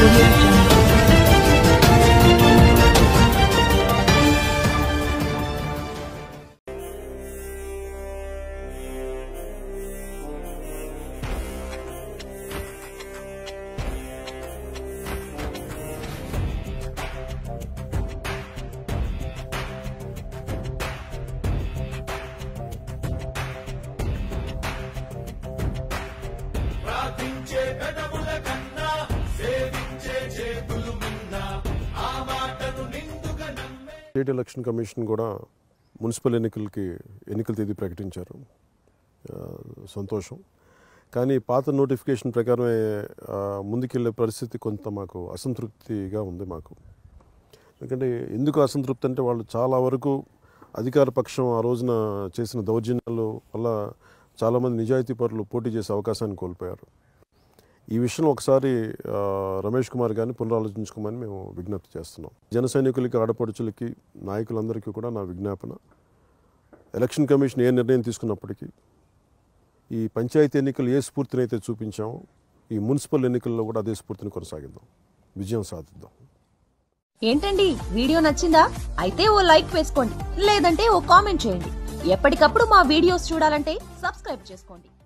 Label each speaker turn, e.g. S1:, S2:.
S1: audio jungle.
S2: ప్రార్థించే పెదవుల కన్నా సేవించే చేతులు మిన్నా ఆ మాటను నిండుగా నమ్మే
S3: స్టేట్ ఎలక్షన్ కమిషన్ కూడా మున్సిపల్ ఎన్నికలకి ఎన్నికల తేదీ ప్రకటించారు ఆ, సంతోషం కానీ పాత నోటిఫికేషన్ ప్రకారమే ఆ, ముందుకెళ్ళే పరిస్థితి కొంత మాకు అసంతృప్తిగా ఉంది మాకు ఎందుకంటే ఎందుకు అసంతృప్తి అంటే వాళ్ళు చాలా వరకు అధికార పక్షం ఆ రోజున చేసిన దౌర్జన్యాల వల్ల చాలామంది నిజాయితీ పరులు పోటీ చేసే అవకాశాన్ని కోల్పోయారు ఈ విషయంలో ఒకసారి ఆ, రమేష్ కుమార్ గారిని పునరాలోచించుకోమని మేము విజ్ఞప్తి చేస్తున్నాం జన సైనికులకి ఆడపడుచులకి నాయకులందరికీ కూడా నా విజ్ఞాపన ఎలక్షన్ కమిషన్ ఏ నిర్ణయం తీసుకున్నప్పటికీ ఈ పంచాయతీ ఎన్నికలు ఏ స్ఫూర్తిని అయితే చూపించామో ఈ మున్సిపల్ ఎన్నికల్లో కూడా అదే స్ఫూర్తిని కొనసాగిద్దాం విజయం సాధిద్దాం
S4: ఏంటండి వీడియో నచ్చిందా అయితే ఓ లైక్ వేసుకోండి లేదంటే ఓ కామెంట్ చేయండి ఎప్పటికప్పుడు మా వీడియోస్ చూడాలంటే సబ్స్క్రైబ్ చేసుకోండి